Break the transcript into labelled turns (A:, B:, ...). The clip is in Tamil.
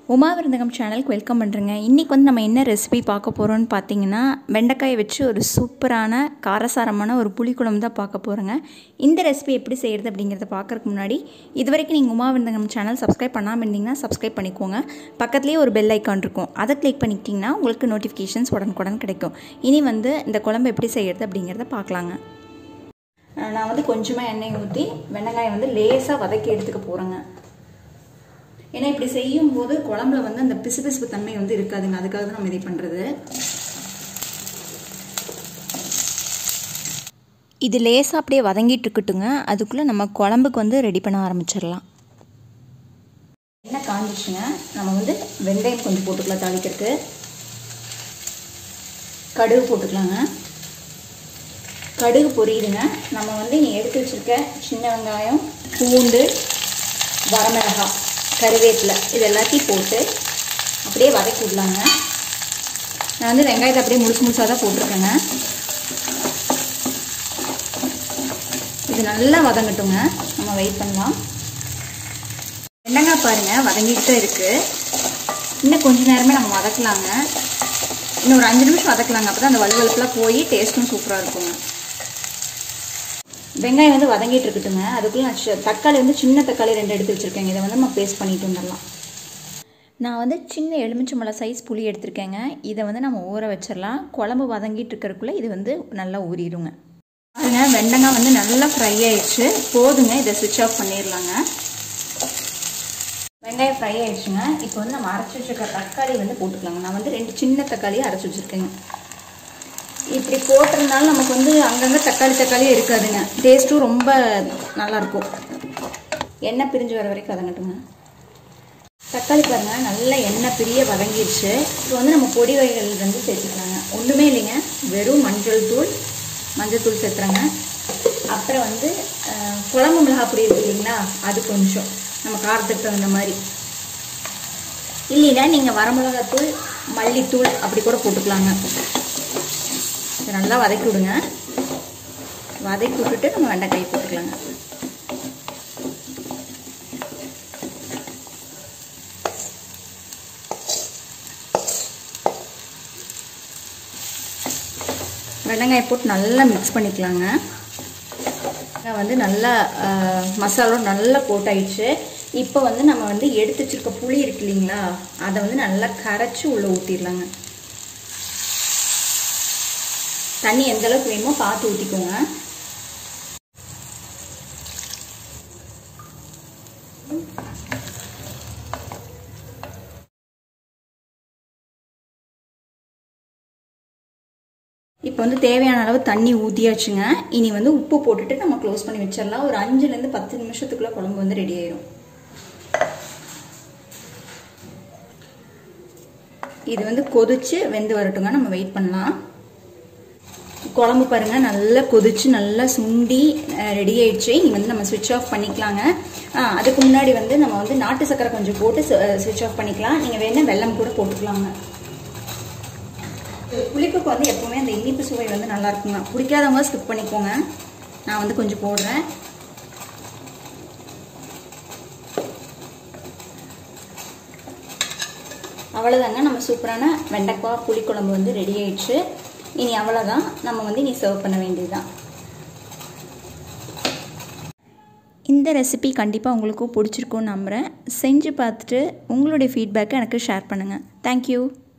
A: உமா விருந்தகம் சேனலுக்கு வெல்கம் பண்ணுறேங்க இன்றைக்கி வந்து நம்ம என்ன ரெசிபி பார்க்க போகிறோம்னு பார்த்தீங்கன்னா வெண்டைக்காயை வச்சு ஒரு சூப்பரான காரசாரமான ஒரு புளிக்குழம்பு தான் பார்க்க போகிறோங்க இந்த ரெசிபி எப்படி செய்கிறது அப்படிங்கிறத பார்க்குறதுக்கு முன்னாடி இது வரைக்கும் நீங்கள் உமா விருந்தகம் சேனல் சப்ஸ்கிரைப் பண்ணாமல் இருந்தீங்கன்னா சப்ஸ்கிரைப் பண்ணிக்கோங்க பக்கத்துலேயே ஒரு பெல் ஐக்கான் இருக்கும் அதை கிளிக் பண்ணிக்கிட்டிங்கன்னா உங்களுக்கு நோட்டிஃபிகேஷன்ஸ் உடனுக்குடன் கிடைக்கும் இனி வந்து இந்த குழம்பு எப்படி செய்கிறது அப்படிங்கிறத பார்க்கலாங்க நான் வந்து கொஞ்சமாக எண்ணெய் ஊற்றி வெண்டைக்காயை வந்து லேசாக வதக்கி எடுத்துக்க போகிறேங்க ஏன்னா இப்படி செய்யும் போது குழம்புல வந்து அந்த பிசுபிசுப்பு தன்மை வந்து இருக்காதுங்க அதுக்காக தான் நம்ம இதை பண்ணுறது இது லேசாக அப்படியே வதங்கிட்டு இருக்கட்டுங்க அதுக்குள்ளே நம்ம குழம்புக்கு வந்து ரெடி பண்ண ஆரம்பிச்சிடலாம் என்ன காஞ்சிச்சுங்க நம்ம வந்து வெந்தயம் கொஞ்சம் போட்டுக்கலாம் தாளிக்கிறதுக்கு கடுகு போட்டுக்கலாங்க கடுகு பொரியுதுங்க நம்ம வந்து இங்கே எடுத்து வச்சுருக்க சின்ன வெங்காயம் பூண்டு வரமிளகாய் கருவேப்பிலை இது எல்லாத்தையும் போட்டு அப்படியே வதக்கி விடலாங்க நான் வந்து வெங்காயத்தை அப்படியே முழுசு முழுசாக தான் போட்டிருக்கேங்க இது நல்லா வதங்கட்டுங்க நம்ம வெயிட் பண்ணலாம் வெண்டங்காய் பாருங்கள் வதங்கிட்டு தான் இருக்குது இன்னும் கொஞ்ச நேரமே நம்ம வதக்கலாங்க இன்னும் ஒரு அஞ்சு நிமிஷம் வதக்கலாங்க அப்போ தான் அந்த வலுவலுப்புலாம் போய் டேஸ்ட்டும் சூப்பராக இருக்குங்க வெங்காயம் வந்து வதங்கிட்டு இருக்கட்டுங்க அதுக்குள்ளே நான் தக்காளி வந்து சின்ன தக்காளி ரெண்டு எடுத்து வச்சுருக்கேங்க இதை வந்து நம்ம பேஸ்ட் பண்ணிட்டு வந்துடலாம் நான் வந்து சின்ன எலுமிச்சம்பழம் சைஸ் புளி எடுத்திருக்கேங்க இதை வந்து நம்ம ஊற வச்சிடலாம் குழம்பு வதங்கிட்டு இருக்கிறதுக்குள்ளே இது வந்து நல்லா ஊறிடுங்க பாருங்க வெண்டங்காய் வந்து நல்லா ஃப்ரை ஆயிடுச்சு போதுங்க இதை சுவிட்ச் ஆஃப் பண்ணிடலாங்க வெங்காயம் ஃப்ரை ஆயிடுச்சுங்க இப்போ வந்து நம்ம அரைச்சி வச்சுருக்க தக்காளி வந்து போட்டுக்கலாங்க நான் வந்து ரெண்டு சின்ன தக்காளியை அரைச்சி வச்சுருக்கேங்க இப்படி போட்டிருந்தாலும் நமக்கு வந்து அங்கங்கே தக்காளி தக்காளியே இருக்காதுங்க டேஸ்ட்டும் ரொம்ப நல்லாயிருக்கும் எண்ணெய் பிரிஞ்சு வர வரைக்கும் வதங்கட்டுங்க தக்காளி பாருங்கள் நல்லா எண்ணெய் பிரிய வதங்கிடுச்சு இப்போ வந்து நம்ம பொடி வகைகள் வந்து சேர்த்துக்கலாங்க ஒன்றுமே இல்லைங்க வெறும் மஞ்சள் தூள் மஞ்சள் தூள் சேர்த்துறேங்க அப்புறம் வந்து குழம்பு மிளகா பொடி இருக்கு இல்லைங்களா அது கொஞ்சம் நம்ம காரத்துக்கு தகுந்த மாதிரி இல்லைன்னா நீங்கள் வரமிளகாத்தூள் மல்லித்தூள் அப்படி கூட போட்டுக்கலாங்க இதை நல்லா வதக்கி விடுங்க வதக்கி விட்டுட்டு நம்ம வெண்டைக்காய் போட்டுக்கலாங்க வெண்டைக்காய் போட்டு நல்லா மிக்ஸ் பண்ணிக்கலாங்க வந்து நல்லா மசாலோட நல்லா போட்டாயிடுச்சு இப்போ வந்து நம்ம வந்து எடுத்து வச்சிருக்க புளி இருக்கு இல்லைங்களா அதை வந்து நல்லா கரைச்சி உள்ளே ஊற்றிடலாங்க தண்ணி எந்த அளவுக்கு வேணுமோ பார்த்து ஊற்றிக்கோங்க இப்போ வந்து தேவையான அளவு தண்ணி ஊற்றியாச்சுங்க இனி வந்து உப்பு போட்டுட்டு நம்ம க்ளோஸ் பண்ணி வச்சிடலாம் ஒரு அஞ்சுலேருந்து பத்து நிமிஷத்துக்குள்ளே குழம்பு வந்து ரெடி ஆயிரும் இது வந்து கொதிச்சு வெந்து வரட்டுங்க நம்ம வெயிட் பண்ணலாம் குழம்பு பாருங்க நல்லா கொதிச்சு நல்லா சுண்டி ரெடி ஆயிடுச்சு இங்கே வந்து நம்ம சுவிட்ச் ஆஃப் பண்ணிக்கலாங்க அதுக்கு முன்னாடி வந்து நம்ம வந்து நாட்டு சக்கரை கொஞ்சம் போட்டு சுவிட்ச் ஆஃப் பண்ணிக்கலாம் நீங்கள் வேணால் வெள்ளம் கூட போட்டுக்கலாங்க புளிப்புக்கு வந்து எப்பவுமே அந்த இனிப்பு சுவை வந்து நல்லா இருக்குங்க பிடிக்காதவங்க ஸ்கிப் பண்ணிக்கோங்க நான் வந்து கொஞ்சம் போடுறேன் அவ்வளோதாங்க நம்ம சூப்பரான வெண்டைக்காய் புளிக்குழம்பு வந்து ரெடி ஆயிடுச்சு இனி அவ்வளோதான் நம்ம வந்து இனி சர்வ் பண்ண வேண்டியதுதான் இந்த ரெசிபி கண்டிப்பாக உங்களுக்கு பிடிச்சிருக்கும்னு நம்புகிறேன் செஞ்சு பார்த்துட்டு உங்களுடைய ஃபீட்பேக்கை எனக்கு ஷேர் பண்ணுங்கள் தேங்க்யூ